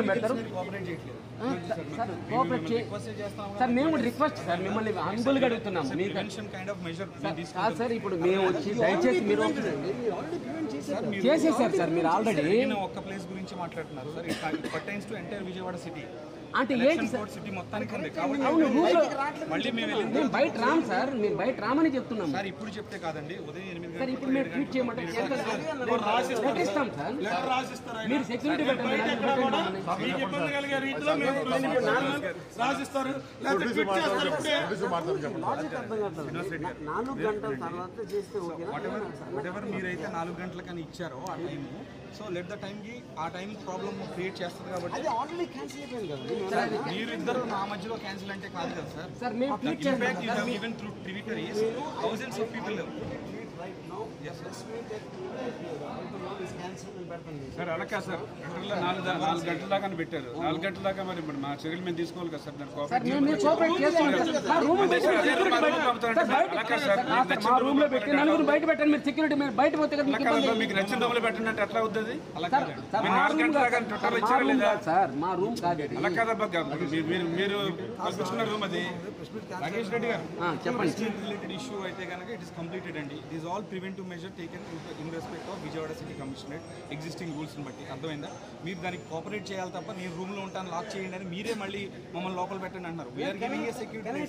పెడతారు కోఆపరేట్ చేయట్లేదు ఆ, సార్ కోఆపరేట్ చే సార్ మేము రిక్వెస్ట్ సార్ మిమ్మల్ని హంబుల్గా అడుగుతున్నాం మీకు ప్రివెన్షన్ కైండ్ ఆఫ్ మెజర్ కాదు సార్ ఇప్పుడు మేము వచ్చి దయచేసి మీరు చేసేసారు సార్ మీరు ఆల్రెడీ నేను ఒక్క ప్లేస్ గురించి మాట్లాడుతున్నారు sir it pertains to entire Vijayawada city అంటే ఏంటి సార్ సిటీ మొత్తానికి ఉంది కాబట్టి అవును రూట్లో మళ్ళీ మేము వెళ్ళిన మేము బయట రాము సార్ మేము బయట రామని చెప్తున్నాం సార్ ఇప్పుడు చెప్తే కాదండి ఉదయం ఎనిమిది సార్ ఇప్పుడు మేము ట్వీట్ చేయమంటే లెటర్ ఇస్తాం సార్ మీరు సెక్యూరిటీ పెట్టండి నాకు పెట్టండి మమ్మల్ని. రాసిస్తారు లాజిక్ అర్థం కావట్లేదు నా- నాలుగు గంటల తర్వాత చేస్తే ఓకేనా వాట్ ఎవర్ మీరైతే నాలుగు గంటలకని ఇచ్చారో ఆ time so let the time కి ఆ టైం ప్రాబ్లమ్ క్రియేట్ చేస్తుంది కాబట్టి అది ఆల్రెడీ క్యాన్సిల్ అయిపోయింది కదా మీరు ఇద్దరు నా మధ్యలో క్యాన్సిల్ అంటే కాదు కదా సార్ సార్ మేము ట్వీట్ చేస్తాం impact you have given through ట్విట్టరీస్ థౌసండ్స్ ఆఫ్ పీపుల్ సార్ అలా కాదు సార్ ట్విట్టర్లో నాలుగు దా- నాలుగు గంటల దాకా అని పెట్టారు నాలుగు గంటల దాకా మరి మరి మా చర్యలు మేము తీసుకోవాలి కదా సార్ దాని సార్ కోఆపరేట్ మేము మేము కోఆపరేట్ చేస్తాం సార్. సార్ రూమ్ బయట అదే security మా బయట- రూమ్ పంపుతారంటే సార్, బయట అలా కాదు సార్. ఆ, సార్, మా రూమ్ లో పెట్టి నలుగురు బయట పెట్టండి మీరు సెక్యూరిటీ మీరు బయట పోతే కదా మీకు అలా ఇబ్బంది. కాదు, మీకు నచ్చిన దొంగలు పెట్టండి అంటే ఎట్లా అవుతుంది అలా సార్, కాదండి సార్, మీరు మా నాలుగు రూమ్ గంటల కాదు దాకా సార్, ట్విట్టర్లో మా ఇచ్చారా రూమ్ లేదా కాదు సార్ మా రూమ్ కాదు అది. అలా కాదబ్బా మీరు మీరు మీరు కల్పించుకున్న రూమ్ అది రాకేష్ రెడ్డి గారు ఆ, చెప్పండి రిలేటెడ్ ఇష్యూ అయితే కనుక ఇట్ ఇస్ కంప్లీటెడ్ అండి it is all preventive measure taken in respect of Vijayawada city commissionerate existing rules బట్టి అర్థమైందా మీరు దానికి కోఆపరేట్ చేయాలి తప్ప నేను రూమ్ లో ఉంటాను లాక్ చేయండి అని మీరే మళ్ళీ మమ్మల్ని లోపల పెట్టండి అంటున్నారు వీఆర్ గివింగ్ ఏ సెక్యూరిటీ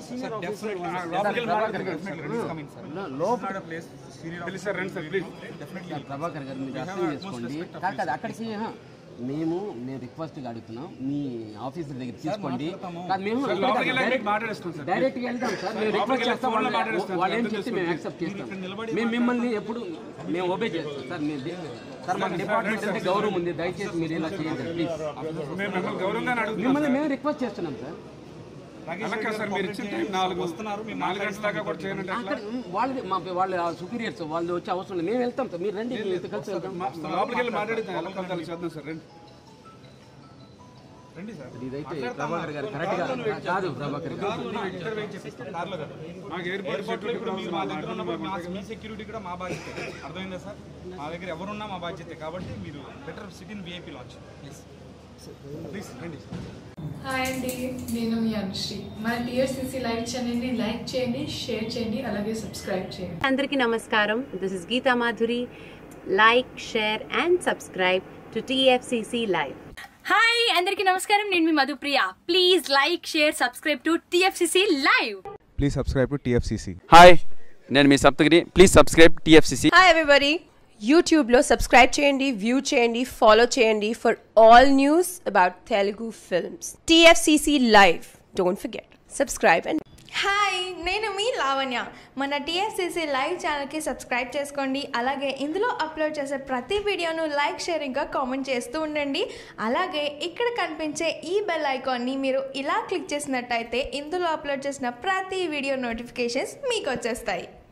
లోపల ప్లేస్ ప్లీజ్ సార్ రండి sir please sir, Prabhakar garu మీరు అర్థం చేసుకోండి కాదు కాదు అక్కడికి ఆహా, మేము మేము రిక్వెస్ట్ గా అడుగుతున్నాం మీ ఆఫీసర్ దగ్గర తీసుకోండి కాదు మేము లోపలికి వెళ్ళాక మీకు మాట్లాడేస్తాం సార్ డైరెక్ట్ గా వెళ్దాం సార్ మేము రిక్వెస్ట్ చేస్తాం ఫోన్లో వాళ్ళు మాట్లాడేస్తాం వాళ్ళు ఏం సార్, చెప్తే మేము యాక్సెప్ట్ చేస్తాం మేము మిమ్మల్ని ఎప్పుడు మేము ఒబే చేస్తాం సార్ మేము ది- సార్ మాకు డిపార్ట్మెంట్ అంటే గౌరవం ఉంది దయచేసి మీరు ఇలా చేయండి ప్లీజ్ మేము మిమ్మల్ని గౌరవంగా అడుగుతున్నాం మిమ్మల్ని మేము రిక్వెస్ట్ చేస్తున్నాం సార్ అలా కాదు సార్ మీరు ఇచ్చిన టైం నాలుగు వస్తున్నారు మీరు నాలుగు గంటల దాకా కూడా చేయాలంటే ఎట్లా? అక్కడ వాళ్ళది మా వాళ్ళ సుపీరియర్స్ వాళ్ళు వచ్చే అవసరం లేదు మేము వెళ్తాం సార్ మీరు రండి మీతో కలిసి వెళ్తాం మా- లోపలికి వెళ్ళి మాట్లాడితే ఎలా కలుగుతారో చేద్దాం సార్ రండి రండి సార్ ఇదైతే ప్రభాకర్ గారు కరెక్ట్ గా కాదు ప్రభాకర్ గారు ఇక్కడ వెయిట్ చేపిస్తాం కార్లో కదా మాకు ఎయిర్పోర్ట్ ఎయిర్పోర్ట్ లో సెక్యూరిటీ ఇప్పుడు కూడా మీరు మా దగ్గర మాట్లాడుతున్నాం ఉన్నప్పుడు మా- మీ సెక్యూరిటీ కూడా మా బాధ్యత అర్థమైందా సార్ మా దగ్గర ఎవరున్నా మా బాధ్యతే కాబట్టి మీరు better city in VIP lounge please రండి హాయ్ అండి నేను మీ అనుశ్రీ మన టీఎస్సీసీ లైవ్ ఛానల్ని లైక్ చేయండి షేర్ చేయండి అలాగే సబ్స్క్రైబ్ చేయండి అందరికీ నమస్కారం this is Geetha Madhuri like share and subscribe to TFCC live hi అందరికీ నమస్కారం నేను మీ Madhupriya please like share subscribe to TFCC live please subscribe to TFCC hi నేను మీ Saptagiri please subscribe TFCC hi everybody యూట్యూబ్లో సబ్స్క్రైబ్ చేయండి వ్యూ చేయండి ఫాలో చేయండి for all news about Telugu films TFCC live don't forget subscribe and hi నేను మీ లావణ్య మన TSCC live ఛానల్కి సబ్స్క్రైబ్ చేసుకోండి అలాగే ఇందులో అప్లోడ్ చేసే ప్రతి వీడియోను లైక్ షేరింగ్గా కామెంట్ చేస్తూ ఉండండి అలాగే ఇక్కడ కనిపించే ఈ బెల్ ఐకాన్ని మీరు ఇలా క్లిక్ చేసినట్టయితే ఇందులో అప్లోడ్ చేసిన ప్రతి వీడియో నోటిఫికేషన్స్ మీకు వచ్చేస్తాయి